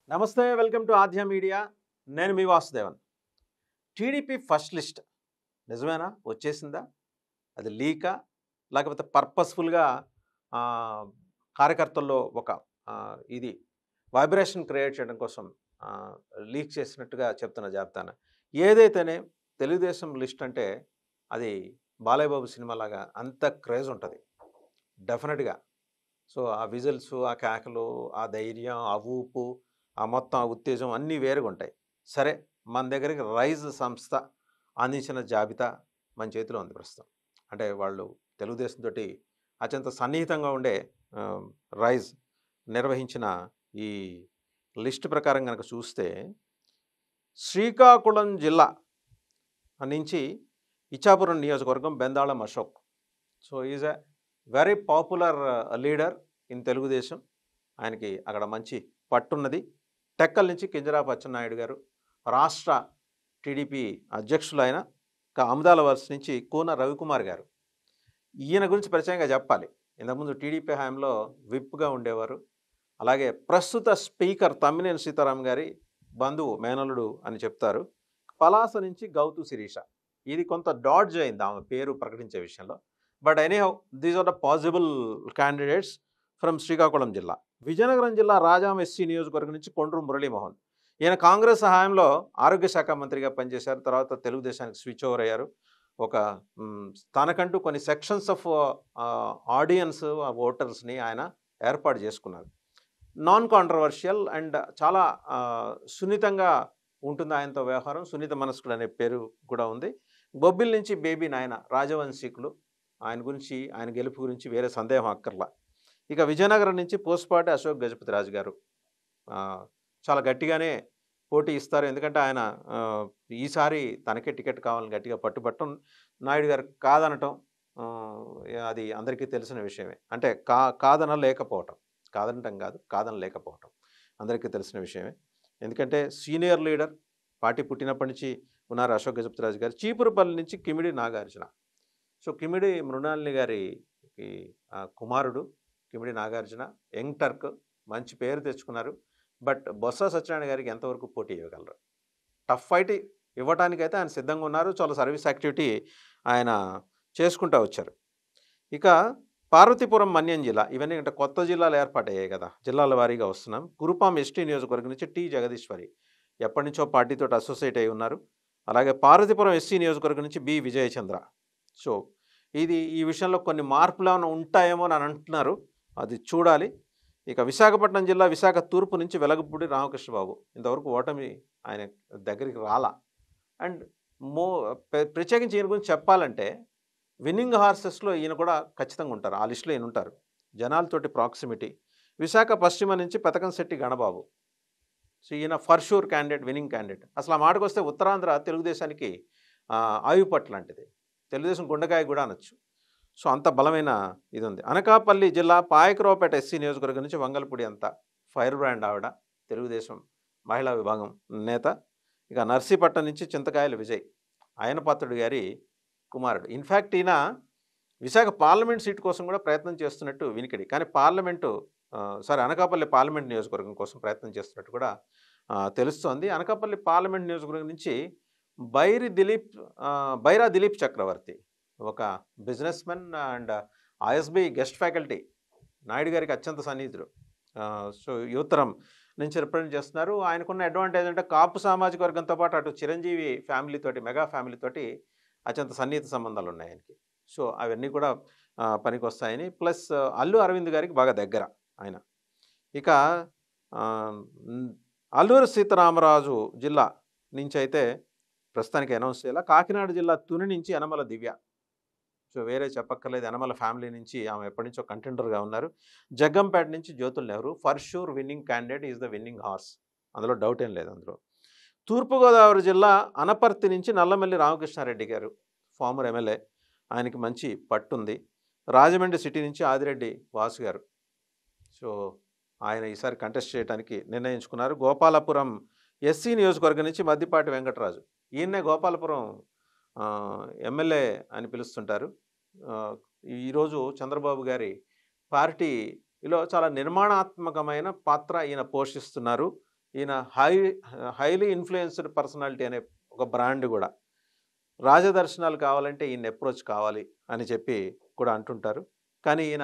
నమస్తే welcome to Aadya media నేను మీ వాసుదేవన్ టీడీపీ ఫస్ట్ లిస్ట్ నిజమేనా వచ్చేసిందా అది లీకా లేకపోతే పర్పస్ఫుల్గా కార్యకర్తల్లో ఒక ఆ, ఇది వైబ్రేషన్ క్రియేట్ చేయడం కోసం లీక్ చేసినట్టుగా చెప్తున్న జాబితాను ఏదైతేనే తెలుగుదేశం లిస్ట్ అంటే అది బాలయ్య బాబు సినిమా లాగా అంత క్రేజ్ ఉంటుంది డెఫినెట్గా సో ఆ విజిల్స్ ఆ కేకలు ఆ ధైర్యం ఆ ఊపు ఆ మొత్తం ఆ ఉత్తేజం అన్నీ వేరుగా ఉంటాయి సరే మన దగ్గరికి రైజ్ సంస్థ అందించిన జాబితా మన చేతిలో ఉంది ప్రస్తుతం అంటే వాళ్ళు తెలుగుదేశంతో అత్యంత సన్నిహితంగా ఉండే ఆ, రైజ్ నిర్వహించిన ఈ లిస్ట్ ప్రకారం కనుక చూస్తే శ్రీకాకుళం జిల్లా నుంచి ఇచ్చాపురం నియోజకవర్గం Bendalam Ashok so is a very popular leader in Telugu Desam ఆయనకి అక్కడ మంచి పట్టున్నది టెక్కల్ నుంచి కింజరాపు అచ్చెన్నాయుడు గారు రాష్ట్ర టీడీపీ అధ్యక్షులు ఆయన ఇంకా అమదాల వలస నుంచి కూన రవికుమార్ గారు ఈయన గురించి పరిచయంగా చెప్పాలి ఇంతకుముందు టీడీపీ హయాంలో విప్గా ఉండేవారు అలాగే ప్రస్తుత స్పీకర్ తమ్మినేని సీతారాం గారి బంధువు మేనలుడు అని చెప్తారు పలాస నుంచి గౌతు శిరీష ఇది కొంత డాడ్జ్ అయింది ఆమె పేరు ప్రకటించే విషయంలో but anyhow these are the possible candidates from Srikakulam జిల్లా విజయనగరం జిల్లా రాజాం ఎస్సీ నియోజకవర్గం నుంచి కొండ్రు మురళీమోహన్ ఈయన కాంగ్రెస్ సహాయంలో ఆరోగ్య శాఖ మంత్రిగా పనిచేశారు తర్వాత తెలుగుదేశానికి స్విచ్ ఓవర్ అయ్యారు ఒక మ్, తనకంటూ కొన్ని సెక్షన్స్ ఆఫ్ ఆడియన్స్ ఓటర్స్ని ఆయన ఏర్పాటు చేసుకున్నారు నాన్ కాంట్రవర్షియల్ అండ్ చాలా ఆ, సున్నితంగా ఉంటుంది ఆయనతో వ్యవహారం సున్నిత మనస్కుడు అనే పేరు కూడా ఉంది బొబ్బిల్ నుంచి బేబీ నాయన రాజవంశీకులు ఆయన గురించి ఆయన గెలుపు గురించి వేరే సందేహం అక్కర్లా ఇక విజయనగరం నుంచి పోస్పాటి అశోక్ గజపతి రాజు గారు ఆ, చాలా గట్టిగానే పోటీ ఇస్తారు ఎందుకంటే ఆయన ఆ, ఈసారి తనకే టికెట్ కావాలని గట్టిగా పట్టుబట్టం నాయుడు గారు కాదనటం ఆ, అది అందరికీ తెలిసిన విషయమే అంటే కా కాదన లేకపోవటం కాదనటం కాదు కాదన లేకపోవటం అందరికీ తెలిసిన విషయమే ఎందుకంటే సీనియర్ లీడర్ పార్టీ పుట్టినప్పటి నుంచి ఉన్నారు అశోక్ గజపతి రాజు గారు చీపురుపల్లి నుంచి కిమిడి నాగార్జున సో కిమిడి మృణాలిని గారి ఈ, ఆ, కుమారుడు కిమిడి నాగార్జున యంగ్ టర్క్ మంచి పేరు తెచ్చుకున్నారు బట్ బొత్స సత్యనారాయణ గారికి ఎంతవరకు పోటీ ఇవ్వగలరు టఫ్ ఫైట్ ఇవ్వడానికైతే ఆయన సిద్ధంగా ఉన్నారు చాలా సర్వీస్ యాక్టివిటీ ఆయన చేసుకుంటూ వచ్చారు ఇక పార్వతీపురం మన్యం జిల్లా ఇవన్నీ అంటే కొత్త జిల్లాలు ఏర్పాటయ్యాయి కదా జిల్లాల వారీగా వస్తున్నాం కురుపాం ఎస్టీ నియోజకవర్గం నుంచి టీ జగదీశ్వరి ఎప్పటి నుంచో పార్టీతో అసోసియేట్ అయి ఉన్నారు అలాగే పార్వతీపురం ఎస్సీ నియోజకవర్గం నుంచి బి విజయచంద్ర సో ఇది ఈ విషయంలో కొన్ని మార్పులు ఏమైనా ఉంటాయేమో అని అంటున్నారు అది చూడాలి ఇక విశాఖపట్నం జిల్లా విశాఖ తూర్పు నుంచి వెలగపూడి రామకృష్ణబాబు ఇంతవరకు ఓటమి ఆయన దగ్గరికి రాలా అండ్ మో ప్ర- ప్రత్యేకించి ఈయన గురించి చెప్పాలంటే విన్నింగ్ హార్సెస్లో ఈయన కూడా ఖచ్చితంగా ఉంటారు ఆ లిస్టులో ఈయన ఉంటారు జనాలతోటి ప్రాక్సిమిటీ విశాఖ పశ్చిమ నుంచి పతకంశెట్టి గణబాబు సో ఈయన for sure candidate winning candidate అసలు ఆ మాటకు వస్తే ఉత్తరాంధ్ర తెలుగుదేశానికి ఆ, ఆయుపట్ లాంటిది తెలుగుదేశం గుండెకాయ కూడా అనొచ్చు సో అంత బలమైన ఇది ఉంది అనకాపల్లి జిల్లా పాయకరావుపేట ఎస్సీ నియోజకవర్గం నుంచి వంగలపూడి అంత ఫైర్ బ్రాండ్ ఆవిడ తెలుగుదేశం మహిళా విభాగం నేత ఇక నర్సీపట్నం నుంచి చింతకాయల విజయ్ ఆయనపాత్రుడు గారి కుమారుడు ఇన్ఫ్యాక్ట్ ఈయన విశాఖ పార్లమెంట్ సీట్ కోసం కూడా ప్రయత్నం చేస్తున్నట్టు వినికిడి కానీ పార్లమెంటు సారీ అనకాపల్లి పార్లమెంట్ నియోజకవర్గం కోసం ప్రయత్నం చేస్తున్నట్టు కూడా ఆ, తెలుస్తోంది అనకాపల్లి పార్లమెంట్ నియోజకవర్గం నుంచి బైరి దిలీప్ ఆ, బైరా దిలీప్ చక్రవర్తి ఒక business men and ISB guest faculty Naidu గారికి అత్యంత సన్నిహితుడు ఆ, సో యువతరం నుంచి రిప్రజెంట్ చేస్తున్నారు ఆయనకున్న అడ్వాంటేజ్ అంటే కాపు సామాజిక వర్గంతో పాటు అటు చిరంజీవి ఫ్యామిలీ తోటి మెగా ఫ్యామిలీ తోటి అత్యంత సన్నిహిత సంబంధాలు ఉన్నాయి ఆయనకి సో అవన్నీ కూడా ఆ, పనికి వస్తాయని ప్లస్ అల్లు అరవింద్ గారికి బాగా దగ్గర ఆయన ఇక ఆ, మ్, అల్లూరు సీతారామరాజు జిల్లా నుంచి అయితే ప్రస్తుతానికి అనౌన్స్ చేయాల కాకినాడ జిల్లా తుని నుంచి యనమల దివ్య సో వేరే చెప్పక్కర్లేదు యనమల ఫ్యామిలీ నుంచి ఆమె ఎప్పటి నుంచో కంటెండర్గా ఉన్నారు జగ్గంపేట నుంచి Jyothula Nehru for sure winning candidate is the winning horse అందులో డౌట్ ఏం లేదు అందులో తూర్పుగోదావరి జిల్లా అనపర్తి నుంచి నల్లమల్లి రామకృష్ణారెడ్డి గారు ఫార్మర్ ఎమ్మెల్యే ఆయనకి మంచి పట్టుంది రాజమండ్రి సిటీ నుంచి ఆదిరెడ్డి వాసు గారు సో ఆయన ఈసారి కంటెస్ట్ చేయడానికి నిర్ణయించుకున్నారు గోపాలపురం ఎస్సీ నియోజకవర్గం నుంచి మద్దిపాటి వెంకటరాజు ఈయన్నే గోపాలపురం ఆ, ఎమ్మెల్యే అని పిలుస్తుంటారు ఆ, ఈరోజు చంద్రబాబు గారి పార్టీలో చాలా నిర్మాణాత్మకమైన పాత్ర ఈయన పోషిస్తున్నారు ఈయన హై హైలీ ఇన్ఫ్లుయెన్స్డ్ పర్సనాలిటీ అనే ఒక బ్రాండ్ కూడా రాజదర్శనాలు కావాలంటే ఈయన అప్రోచ్ కావాలి అని చెప్పి కూడా అంటుంటారు కానీ ఈయన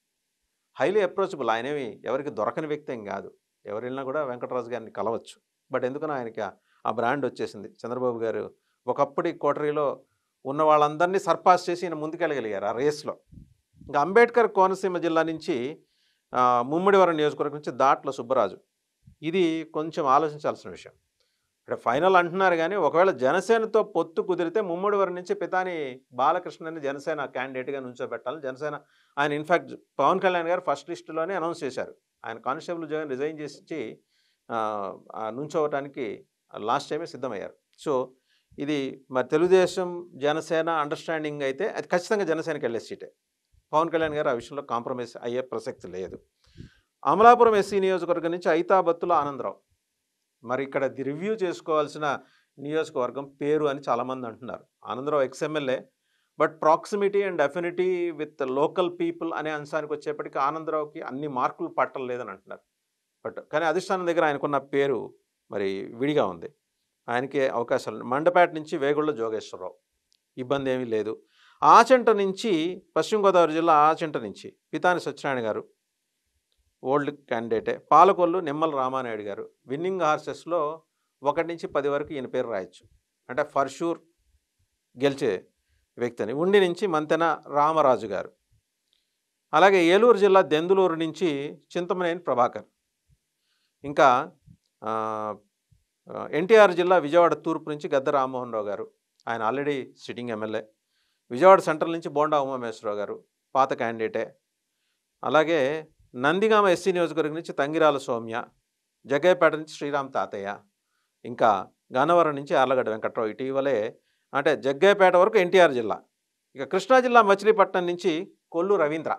హైలీ అప్రోచబుల్ ఆయనేమి ఎవరికి దొరకని వ్యక్తి ఏం కాదు ఎవరు వెళ్ళినా కూడా వెంకటరాజు గారిని కలవచ్చు బట్ ఎందుకనో ఆయనకి ఆ- ఆ బ్రాండ్ వచ్చేసింది చంద్రబాబు గారు ఒకప్పటి కోటరీలో ఉన్న వాళ్ళందరినీ సర్పాస్ చేసి ఈయన ముందుకెళ్ళగలిగారు ఆ రేస్లో ఇంకా అంబేద్కర్ కోనసీమ జిల్లా నుంచి ఆ, ముమ్మిడివరం నియోజకవర్గం నుంచి దాట్ల సుబ్బరాజు ఇది కొంచెం ఆలోచించాల్సిన విషయం ఇక్కడ ఫైనల్ అంటున్నారు కానీ ఒకవేళ జనసేనతో పొత్తు కుదిరితే ముమ్మడివరం నుంచి పితాని బాలకృష్ణని జనసేన క్యాండిడేట్గా నుంచోబెట్టాలని జనసేన ఆయన ఇన్ఫాక్ట్ పవన్ కళ్యాణ్ గారు ఫస్ట్ లిస్టులోనే అనౌన్స్ చేశారు ఆయన కానిస్టేబుల్ ఉద్యోగం రిజైన్ చేసి ఇచ్చి, ఆ, ఆ నుంచోవటానికి లాస్ట్ టైమే సిద్ధమయ్యారు సో ఇది మరి తెలుగుదేశం జనసేన అండర్స్టాండింగ్ అయితే అది ఖచ్చితంగా జనసేనకి వెళ్ళే సీటే పవన్ కళ్యాణ్ గారు ఆ విషయంలో కాంప్రమైజ్ అయ్యే ప్రసక్తి లేదు అమలాపురం ఎస్సీ నియోజకవర్గం నుంచి ఐతాబత్తుల ఆనందరావు మరి ఇక్కడ ది రివ్యూ చేసుకోవాల్సిన నియోజకవర్గం పేరు అని చాలామంది అంటున్నారు Anandarao ex MLA but proximity and affinity with local people అనే అంశానికి వచ్చేప్పటికి ఆనందరావుకి అన్ని మార్కులు పట్టలేదని అంటున్నారు బట్ కానీ అధిష్టానం దగ్గర ఆయనకున్న పేరు మరి విడిగా ఉంది ఆయనకి అవకాశాలు ఉన్నాయి. మండపేట నుంచి వేగుళ్ళ జోగేశ్వరరావు ఇబ్బంది ఏమీ లేదు ఆచంట నుంచి పశ్చిమ గోదావరి జిల్లా ఆచంట నుంచి పితాని సత్యనారాయణ గారు ఓల్డ్ క్యాండిడేటే పాలకొల్లు నిమ్మల రామానాయుడు గారు విన్నింగ్ హార్సెస్లో ఒకటి నుంచి పది వరకు ఈయన పేరు రాయొచ్చు అంటే ఫర్ షూర్ గెలిచే వ్యక్తిని ఉండి నుంచి మంతెన రామరాజు గారు అలాగే ఏలూరు జిల్లా దెందులూరు నుంచి చింతమనేని ప్రభాకర్ ఇంకా ఆ, ఆ, ఎన్టీఆర్ జిల్లా విజయవాడ తూర్పు నుంచి గద్ద రామ్మోహన్ రావు గారు ఆయన already sitting MLA Vijayawada central నుంచి బోండా ఉమామేశ్వరరావు గారు పాత క్యాండిడేటే అలాగే నందిగామ ఎస్సీ నియోజకవర్గం నుంచి తంగిరాల సౌమ్య జగ్గయ్యపేట నుంచి శ్రీరామ్ తాతయ్య ఇంకా గన్నవరం నుంచి ఆర్లగడ్డ వెంకట్రావు ఇటీవలే అంటే జగ్గయ్యపేట వరకు ఎన్టీఆర్ జిల్లా ఇక కృష్ణా జిల్లా మచిలీపట్నం నుంచి కొల్లు రవీంద్ర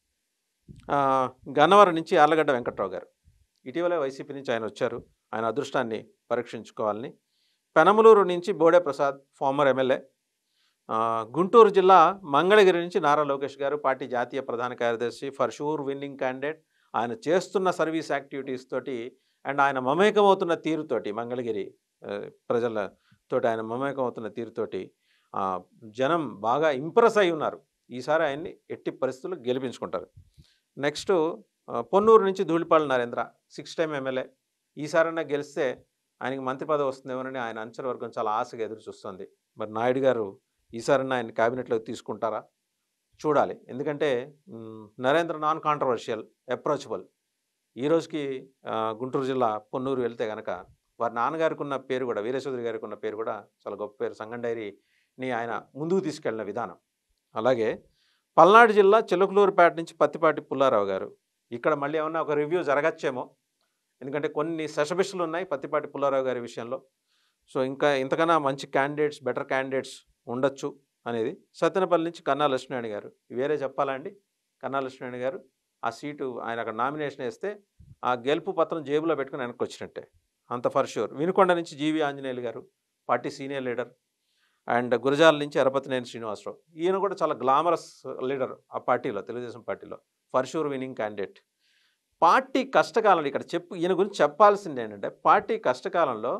ఆ, గన్నవరం నుంచి ఆర్లగడ్డ వెంకట్రావు గారు ఇటీవలే వైసీపీ నుంచి ఆయన వచ్చారు ఆయన అదృష్టాన్ని పరీక్షించుకోవాలని పెనమలూరు నుంచి బోడే ప్రసాద్ ఫార్మర్ ఎమ్మెల్యే ఆ, గుంటూరు జిల్లా మంగళగిరి నుంచి నారా లోకేష్ గారు పార్టీ జాతీయ ప్రధాన కార్యదర్శి ఫర్ షూర్ విన్నింగ్ క్యాండిడేట్ ఆయన చేస్తున్న సర్వీస్ యాక్టివిటీస్ తోటి అండ్ ఆయన మమేకమవుతున్న తీరుతోటి మంగళగిరి ఆ, ప్రజలతోటి ఆయన మమేకమవుతున్న తీరుతోటి ఆ, జనం బాగా ఇంప్రెస్ అయి ఉన్నారు ఈసారి ఆయన్ని ఎట్టి పరిస్థితుల్లో గెలిపించుకుంటారు నెక్స్ట్ ఆ, పొన్నూరు నుంచి Dhulipalla Narendra six time MLA ఈసారైనా గెలిస్తే ఆయనకి మంత్రి పదవి వస్తుందేమోనని ఆయన అంచన వర్గం చాలా ఆశగా ఎదురు చూస్తుంది మరి నాయుడు గారు ఈసారైనా ఆయన క్యాబినెట్లోకి తీసుకుంటారా చూడాలి ఎందుకంటే మ్, నరేంద్ర నాన్ కాంట్రవర్షియల్ అప్రోచబుల్ ఈ రోజుకి ఆ, గుంటూరు జిల్లా పొన్నూరు వెళ్తే కనుక వారి నాన్నగారికి ఉన్న పేరు కూడా వీరేశ్వరి గారికి ఉన్న పేరు కూడా చాలా గొప్ప పేరు సంగం డైరీని ఆయన ముందుకు తీసుకెళ్ళిన విధానం అలాగే పల్నాడు జిల్లా చిలుకలూరుపేట నుంచి పత్తిపాటి పుల్లారావు గారు ఇక్కడ మళ్ళీ ఏమన్నా ఒక రివ్యూ జరగచ్చేమో ఎందుకంటే కొన్ని సెషబిషలు ఉన్నాయి పత్తిపాటి పుల్లారావు గారి విషయంలో సో ఇంకా ఇంతకన్నా మంచి క్యాండిడేట్స్ బెటర్ క్యాండిడేట్స్ ఉండొచ్చు అనేది సత్తెనపల్లి నుంచి కన్నా లక్ష్మీనారాయణ గారు వేరే చెప్పాలా అండి కన్నా లక్ష్మీనారాయణ గారు ఆ సీటు ఆయన అక్కడ నామినేషన్ వేస్తే ఆ గెలుపు పత్రం జేబులో పెట్టుకుని వెనక్కి వచ్చినట్టే అంత ఫర్ షూర్ వినుకొండ నుంచి జీవి ఆంజనేయులు గారు party senior leader and Gurajala నుంచి ఎరపతినేని శ్రీనివాసరావు ఈయన కూడా చాలా గ్లామరస్ లీడర్ ఆ పార్టీలో తెలుగుదేశం పార్టీలో for sure winning candidate party కష్టకాలంలో ఇక్కడ చెప్పు ఈయన గురించి చెప్పాల్సింది ఏంటంటే పార్టీ కష్టకాలంలో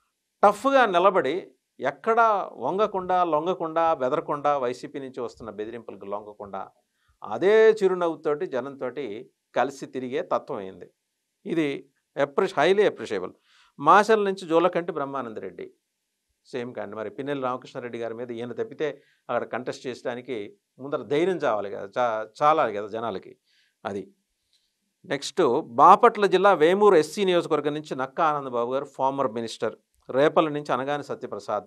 టఫ్గా నిలబడి ఎక్కడా వంగకుండా లొంగకుండా బెదరకుండా వైసీపీ నుంచి వస్తున్న బెదిరింపులకు లొంగకుండా అదే చిరునవ్వుతోటి జనంతోటి కలిసి తిరిగే తత్వం అయింది ఇది ఎప్రి హైలీ అప్రిషియబుల్ మాసల నుంచి జోలకంటి బ్రహ్మానందరెడ్డి సేమ్ కాండి మరి పిన్నెల్లి రామకృష్ణారెడ్డి గారి మీద ఈయన తప్పితే అక్కడ కంటెస్ట్ చేయడానికి ముందర ధైర్యం చావాలి కదా చా చాలాలి కదా జనాలకి అది నెక్స్ట్ బాపట్ల జిల్లా వేమూరు ఎస్సీ నియోజకవర్గం నుంచి నక్క ఆనందబాబు గారు ఫార్మర్ మినిస్టర్ రేపల నుంచి అనగాని సత్యప్రసాద్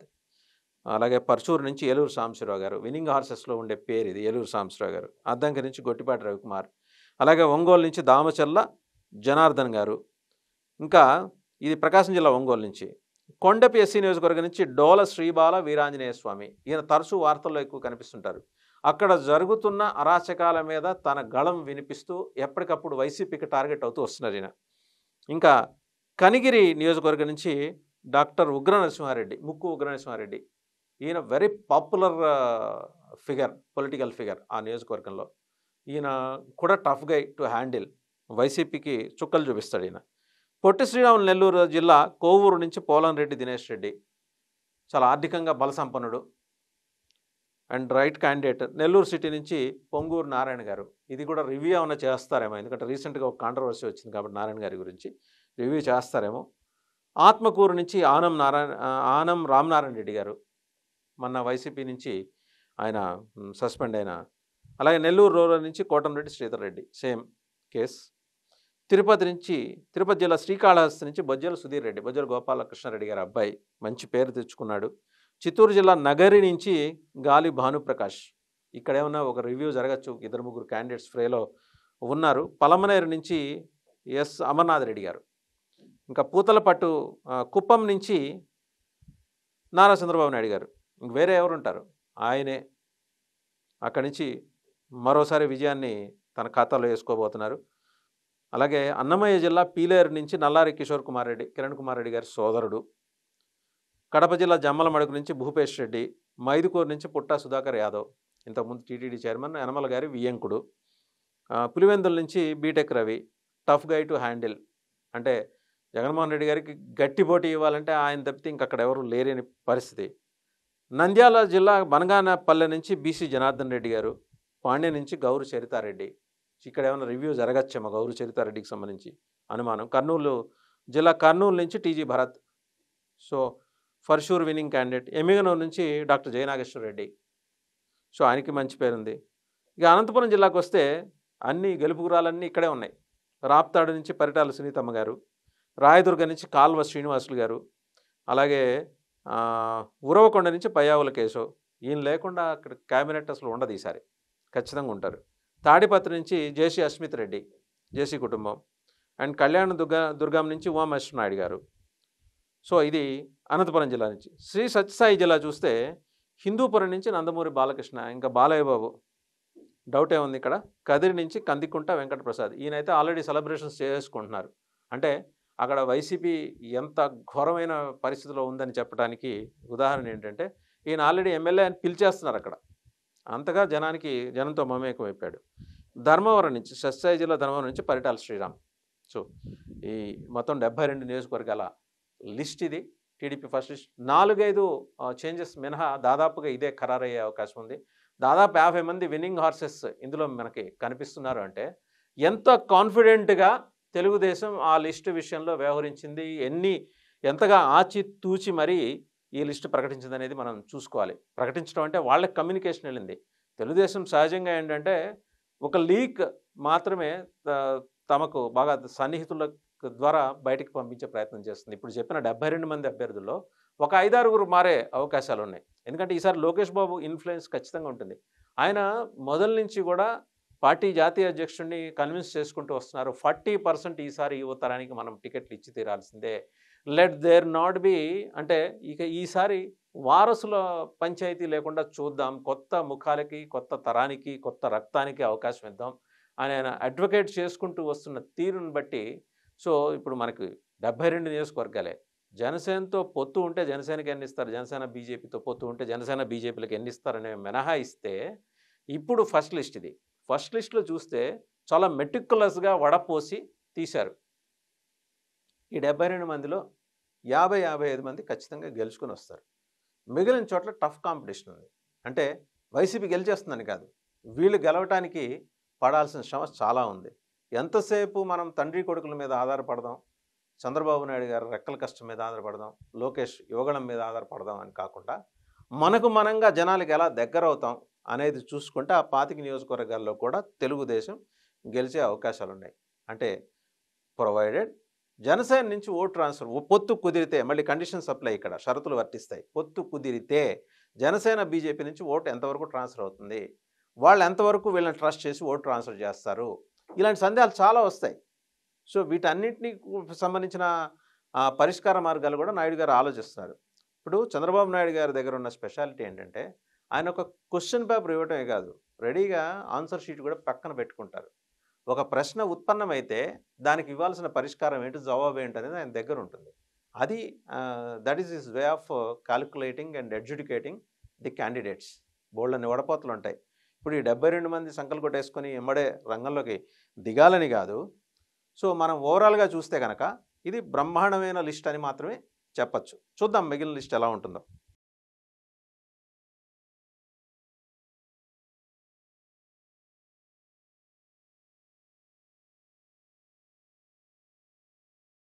అలాగే పర్చూరు నుంచి ఏలూరు సాంబశివరావు గారు విన్నింగ్ హార్సెస్లో ఉండే పేరు ఇది ఏలూరు సాంబశివరావు గారు అద్దంకి నుంచి గొట్టిపాటి రవికుమార్ అలాగే ఒంగోలు నుంచి దామచల్ల జనార్దన్ గారు ఇంకా ఇది ప్రకాశం జిల్లా ఒంగోలు నుంచి కొండపి ఎస్సీ నియోజకవర్గం నుంచి డోల శ్రీబాల వీరాంజనేయ స్వామి ఈయన తరచూ వార్తల్లో ఎక్కువ కనిపిస్తుంటారు అక్కడ జరుగుతున్న అరాచకాల మీద తన గళం వినిపిస్తూ ఎప్పటికప్పుడు వైసీపీకి టార్గెట్ అవుతూ వస్తున్నారు ఈయన ఇంకా కనిగిరి నియోజకవర్గం నుంచి డాక్టర్ ఉగ్ర నరసింహారెడ్డి ముక్కు ఉగ్ర నరసింహారెడ్డి ఈయన very popular figure political figure ఆ నియోజకవర్గంలో ఈయన కూడా టఫ్ గై టు హ్యాండిల్ వైసీపీకి చుక్కలు చూపిస్తాడు ఈయన పొట్టి శ్రీరాములు నెల్లూరు జిల్లా కోవూరు నుంచి పోలంరెడ్డి దినేష్ రెడ్డి చాలా ఆర్థికంగా బలసంపన్నుడు and right candidate Nellore city నుంచి పొంగూరు నారాయణ గారు ఇది కూడా రివ్యూ ఏమైనా చేస్తారేమో ఎందుకంటే రీసెంట్గా ఒక కాంట్రవర్సీ వచ్చింది కాబట్టి నారాయణ గారి గురించి రివ్యూ చేస్తారేమో ఆత్మకూరు నుంచి ఆనం నారాయణ ఆ, ఆనం రామనారాయణ రెడ్డి గారు మొన్న వైసీపీ నుంచి ఆయన మ్, సస్పెండ్ అయిన అలాగే నెల్లూరు రూరల్ నుంచి కోటంరెడ్డి శ్రీధర్ రెడ్డి సేమ్ కేస్ తిరుపతి నుంచి తిరుపతి జిల్లా శ్రీకాళహస్తి నుంచి బొజ్జల సుధీర్ రెడ్డి బొజ్జల గోపాలకృష్ణారెడ్డి గారి అబ్బాయి మంచి పేరు తెచ్చుకున్నాడు చిత్తూరు జిల్లా నగరి నుంచి గాలి భానుప్రకాష్ ఇక్కడ ఏమన్నా ఒక రివ్యూ జరగచ్చు ఇద్దరు ముగ్గురు క్యాండిడేట్స్ ఫ్రేలో ఉన్నారు పలమనేరు నుంచి ఎస్ అమర్నాథ్ రెడ్డి గారు ఇంకా పూతలపట్టు ఆ, కుప్పం నుంచి నారా చంద్రబాబు నాయుడు గారు ఇంక వేరే ఎవరు ఉంటారు ఆయనే అక్కడి నుంచి మరోసారి విజయాన్ని తన ఖాతాలో వేసుకోబోతున్నారు అలాగే అన్నమయ్య జిల్లా పీలేరు నుంచి నల్లారి కిషోర్ కుమార్ రెడ్డి కిరణ్ కుమార్ రెడ్డి గారి సోదరుడు కడప జిల్లా జమ్మలమడుగు నుంచి భూపేష్ రెడ్డి మైదుకూరు నుంచి పుట్టా సుధాకర్ యాదవ్ ఇంతకుముందు టీటీడీ చైర్మన్ యనమల గారి వియ్యంకుడు ఆ, పులివెందుల నుంచి BTech Ravi tough guy to handle అంటే జగన్మోహన్ రెడ్డి గారికి గట్టి పోటీ ఇవ్వాలంటే ఆయన తప్పితే ఇంక అక్కడ ఎవరు లేరని పరిస్థితి నంద్యాల జిల్లా బనగానపల్లె నుంచి బీసీ జనార్దన్ రెడ్డి గారు పాండ్య నుంచి గౌరు చరితారెడ్డి ఇక్కడ ఏమైనా రివ్యూ జరగచ్చేమో గౌరు చరితారెడ్డికి సంబంధించి అనుమానం కర్నూలు జిల్లా కర్నూలు నుంచి TG Bharath so for sure winning candidate Yemmiganur నుంచి డాక్టర్ జయనాగేశ్వర రెడ్డి సో ఆయనకి మంచి పేరుంది ఇక అనంతపురం జిల్లాకు వస్తే అన్ని గెలుపుగురాలన్నీ ఇక్కడే ఉన్నాయి రాప్తాడు నుంచి పరిటాల సునీతమ్మ గారు రాయదుర్గ నుంచి కాల్వ శ్రీనివాసులు గారు అలాగే ఆ, ఉరవకొండ నుంచి పయ్యావుల కేశవ్ ఈయన లేకుండా అక్కడ క్యాబినెట్ అసలు ఉండదు ఈసారి ఖచ్చితంగా ఉంటారు తాడిపత్రి నుంచి జేసీ అస్మిత్ రెడ్డి జేసీ కుటుంబం అండ్ కళ్యాణ దుర్గా దుర్గం నుంచి ఉమామేశ్వర నాయుడు గారు సో ఇది అనంతపురం జిల్లా నుంచి శ్రీ సత్యసాయి జిల్లా చూస్తే హిందూపురం నుంచి నందమూరి బాలకృష్ణ ఇంకా బాలయ్య బాబు డౌట్ ఏముంది ఇక్కడ కదిరి నుంచి కందికుంట వెంకటప్రసాద్ ఈయనైతే ఆల్రెడీ సెలబ్రేషన్స్ చేసుకుంటున్నారు అంటే అక్కడ వైసీపీ ఎంత ఘోరమైన పరిస్థితిలో ఉందని చెప్పడానికి ఉదాహరణ ఏంటంటే ఈయన ఆల్రెడీ ఎమ్మెల్యే అని పిలిచేస్తున్నారు అక్కడ అంతగా జనానికి జనంతో మమేకం అయిపోయాడు ధర్మవరం నుంచి సత్సాయి జిల్లా ధర్మవరం నుంచి పరిటాల శ్రీరామ్ సో ఈ మొత్తం డెబ్బై రెండు నియోజకవర్గాల లిస్ట్ ఇది టీడీపీ ఫస్ట్ లిస్ట్ నాలుగైదు చేంజెస్ మినహా దాదాపుగా ఇదే ఖరారయ్యే అవకాశం ఉంది దాదాపు యాభై మంది విన్నింగ్ హార్సెస్ ఇందులో మనకి కనిపిస్తున్నారు అంటే ఎంత కాన్ఫిడెంట్గా తెలుగుదేశం ఆ లిస్టు విషయంలో వ్యవహరించింది ఎన్ని ఎంతగా ఆచి తూచి మరీ ఈ లిస్టు ప్రకటించింది అనేది మనం చూసుకోవాలి ప్రకటించడం అంటే వాళ్ళకి కమ్యూనికేషన్ వెళ్ళింది తెలుగుదేశం సహజంగా ఏంటంటే ఒక లీక్ మాత్రమే త- తమకు బాగా సన్నిహితుల ద్వారా బయటికి పంపించే ప్రయత్నం చేస్తుంది ఇప్పుడు చెప్పిన డెబ్బై రెండు మంది అభ్యర్థుల్లో ఒక ఐదారుగురు మారే అవకాశాలు ఉన్నాయి ఎందుకంటే ఈసారి లోకేష్ బాబు ఇన్ఫ్లుయెన్స్ ఖచ్చితంగా ఉంటుంది ఆయన మొదల నుంచి కూడా పార్టీ జాతీయ అధ్యక్షుడిని కన్విన్స్ చేసుకుంటూ వస్తున్నారు ఫార్టీ పర్సెంట్ ఈసారి యువ తరానికి మనం టికెట్లు ఇచ్చి తీరాల్సిందే లెట్ దేర్ నాట్ బి అంటే ఇక ఈసారి వారసుల పంచాయతీ లేకుండా చూద్దాం కొత్త ముఖాలకి కొత్త తరానికి కొత్త రక్తానికి అవకాశం ఇద్దాం అని ఆయన అడ్వకేట్ చేసుకుంటూ వస్తున్న తీరుని బట్టి సో ఇప్పుడు మనకి డెబ్బై రెండు నియోజకవర్గాలే జనసేనతో పొత్తు ఉంటే జనసేనకి ఎన్ని ఇస్తారు జనసేన బీజేపీతో పొత్తు ఉంటే జనసేన బీజేపీలకు ఎన్ని ఇస్తారనే మినహాయిస్తే ఇప్పుడు ఫస్ట్ లిస్ట్ ఇది ఫస్ట్ లిస్ట్లో చూస్తే చాలా మెటిక్యులస్గా వడపోసి తీశారు ఈ డెబ్బై రెండు మందిలో యాభై యాభై ఐదు మంది ఖచ్చితంగా గెలుచుకొని వస్తారు మిగిలిన చోట్ల టఫ్ కాంపిటీషన్ ఉంది అంటే వైసీపీ గెలిచేస్తుందని కాదు వీళ్ళు గెలవటానికి పడాల్సిన శ్రమ చాలా ఉంది ఎంతసేపు మనం తండ్రి కొడుకుల మీద ఆధారపడదాం చంద్రబాబు నాయుడు గారు రెక్కల కష్టం మీద ఆధారపడదాం లోకేష్ యువగళం మీద ఆధారపడదాం అని కాకుండా మనకు మనంగా జనాలకి ఎలా దగ్గర అవుతాం అనేది చూసుకుంటే ఆ పాతిక నియోజకవర్గాల్లో కూడా తెలుగుదేశం గెలిచే అవకాశాలు ఉన్నాయి అంటే ప్రొవైడెడ్ జనసేన నుంచి ఓట్ ట్రాన్స్ఫర్ ఓ పొత్తు కుదిరితే మళ్ళీ కండిషన్ సప్లై ఇక్కడ షరతులు వర్తిస్తాయి పొత్తు కుదిరితే జనసేన బీజేపీ నుంచి ఓటు ఎంతవరకు ట్రాన్స్ఫర్ అవుతుంది వాళ్ళు ఎంతవరకు వీళ్ళని ట్రస్ట్ చేసి ఓటు ట్రాన్స్ఫర్ చేస్తారు ఇలాంటి సందేహాలు చాలా వస్తాయి సో వీటన్నిటిని సంబంధించిన ఆ, పరిష్కార మార్గాలు కూడా నాయుడు గారు ఆలోచిస్తున్నారు ఇప్పుడు చంద్రబాబు నాయుడు గారి దగ్గర ఉన్న స్పెషాలిటీ ఏంటంటే ఆయన ఒక క్వశ్చన్ పేపర్ ఇవ్వటమే కాదు రెడీగా ఆన్సర్ షీట్ కూడా పక్కన పెట్టుకుంటారు ఒక ప్రశ్న ఉత్పన్నమైతే దానికి ఇవ్వాల్సిన పరిష్కారం ఏంటి జవాబు ఏంటి అనేది ఆయన దగ్గర ఉంటుంది అది that is is way of calculating and educating the candidates బోల్డని వడపోతలు ఉంటాయి ఇప్పుడు ఈ డెబ్బై రెండు మంది సంకలు కొట్టేసుకొని ఎమ్మడే రంగంలోకి దిగాలని కాదు సో మనం ఓవరాల్గా చూస్తే కనుక ఇది బ్రహ్మాండమైన లిస్ట్ అని మాత్రమే చెప్పచ్చు చూద్దాం మిగిలిన లిస్ట్ ఎలా ఉంటుందో